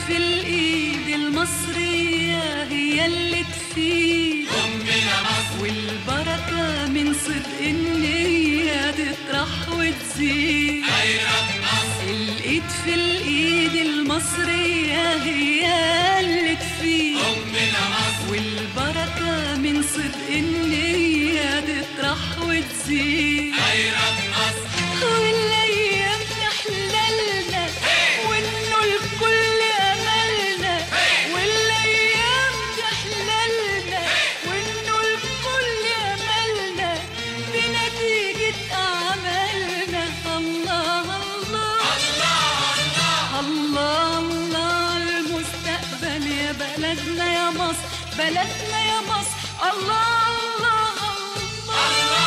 في الايد المصرية هي اللي تفيد أمنا مصر والبركة من صدق النية تطرح وتزيد خيرة مصر الايد في الايد المصرية هي اللي تفيد أمنا مصر والبركة من صدق النية تطرح وتزيد خيرة مصر والايام تحللنا وانه الكل املنا والايام تحللنا وانه الكل املنا بنتيجة اعمالنا الله الله الله الله المستقبل يا بلدنا يا مصر بلدنا يا مصر الله الله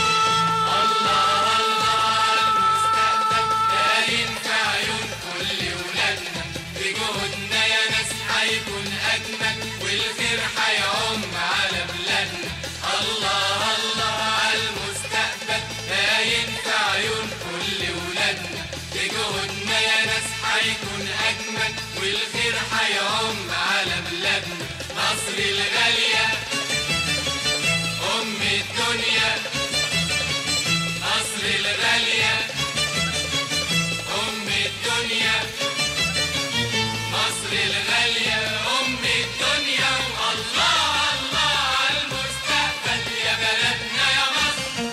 باين في عيون كل ولادنا بجهودنا يا ناس هيكون أجمل والخير هيعم على بلادنا الله الله على المستقبل باين في عيون كل ولادنا بجهودنا يا ناس هيكون أجمل والخير هيعم على بلادنا مصر الغالية أم الدنيا مصر الغالية أم الدنيا مصر الغالية أم الدنيا الله الله على المستقبل يا بلدنا يا مصر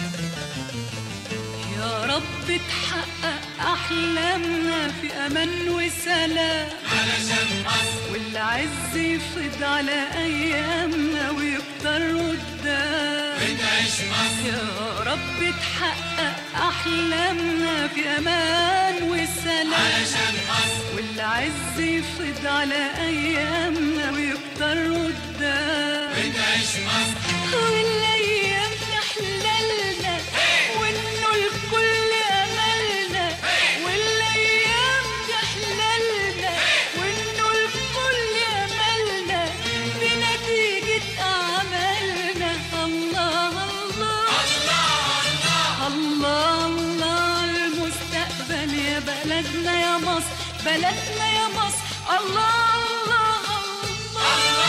يا رب تحقق أحلامنا في أمان وسلام علشان مصر والعز يفض على أيامنا ويكتر قدام بتعيش مصر يا رب تحقق أحلامنا في أمان وسلام علشان مصر والعز يفض على أيامنا ويكتر قدام بتعيش مصر والايام تحللنا وانه الكل املنا والايام تحللنا وانه الكل املنا بنتيجة اعمالنا الله الله الله الله المستقبل يا بلدنا يا مصر بلدنا يا مصر الله الله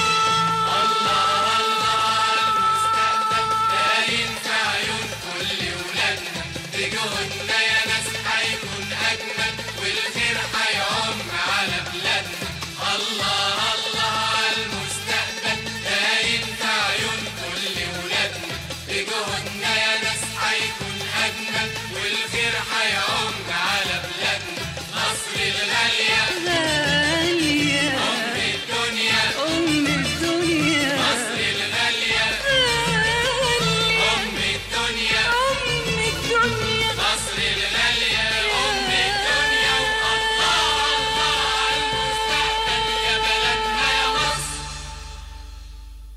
باين في عيون كل ولادنا بجهودنا يا ناس هيكون أجمل والخير هيعم على بلادنا الله الله على المستقبل باين في عيون كل ولادنا بجهودنا يا ناس هيكون أجمل والخير هيعم على بلادنا مصر الغالية